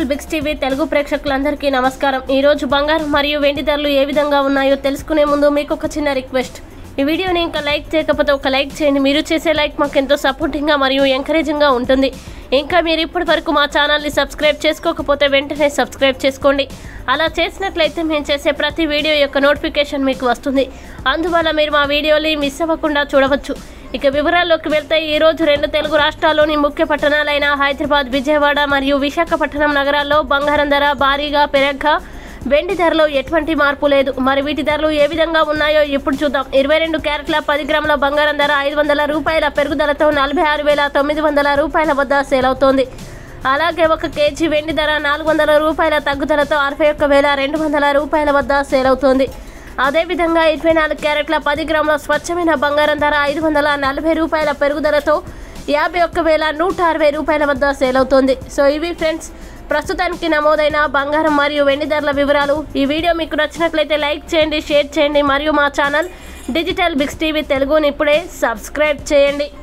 Biggs TV Telugu ప్రేక్షకులందరికీ నమస్కారం ఈ రోజు బంగారం మరియు వెండి ధరలు ఏ విధంగా ఉన్నాయో తెలుసుకునే ముందు మీకు ఒక చిన్న రిక్వెస్ట్ ఈ వీడియోని ఇంకా లైక్ చేయకపోతే ఒక లైక్ చేయండి మీరు చేసే లైక్ మాకు ఎంతో సపోర్టింగ్గా మరియు ఎంకరేజింగ్గా ఉంటుంది ఇంకా మీరు ఇప్పటి వరకు మా ఛానల్ని సబ్స్క్రైబ్ చేసుకోకపోతే వెంటనే సబ్స్క్రైబ్ చేసుకోండి అలా చేసినట్లయితే మేము చేసే ప్రతి వీడియో యొక్క నోటిఫికేషన్ మీకు వస్తుంది అందువల్ల మీరు మా వీడియోని మిస్ అవ్వకుండా చూడవచ్చు ఇక వివరాల్లోకి వెళ్తే ఈ రోజు రెండు తెలుగు రాష్ట్రాల్లోని ముఖ్య పట్టణాలైన హైదరాబాద్ విజయవాడ మరియు విశాఖపట్నం నగరాల్లో బంగారం ధర భారీగా పెరగ్గా వెండి ధరలో ఎటువంటి మార్పు లేదు మరి వీటి ధరలు ఏ విధంగా ఉన్నాయో ఇప్పుడు చూద్దాం ఇరవై రెండు క్యారెట్ల పది గ్రాముల బంగారం ధర ఐదు వందల రూపాయల పెరుగుదలతో నలభై ఆరు వేల తొమ్మిది వందల రూపాయల వద్ద సేల్ అవుతోంది అలాగే ఒక కేజీ వెండి ధర నాలుగు వందల రూపాయల తగ్గుదలతో అరవై ఒక్క వేల రెండు వందల రూపాయల వద్ద సేల్ అవుతోంది అదేవిధంగా ఇరవై నాలుగు క్యారెట్ల పది గ్రాముల స్వచ్ఛమైన బంగారం ధర ఐదు వందల నలభై రూపాయల పెరుగుదలతో యాభై ఒక్క వేల నూట అరవై రూపాయల వద్ద సేల్ అవుతోంది సో ఇవి ఫ్రెండ్స్ ప్రస్తుతానికి నమోదైన బంగారం మరియు వెండి ధరల వివరాలు ఈ వీడియో మీకు నచ్చినట్లయితే లైక్ చేయండి షేర్ చేయండి మరియు మా ఛానల్ డిజిటల్ బిగ్స్ టీవీ తెలుగుని ఇప్పుడే సబ్స్క్రైబ్ చేయండి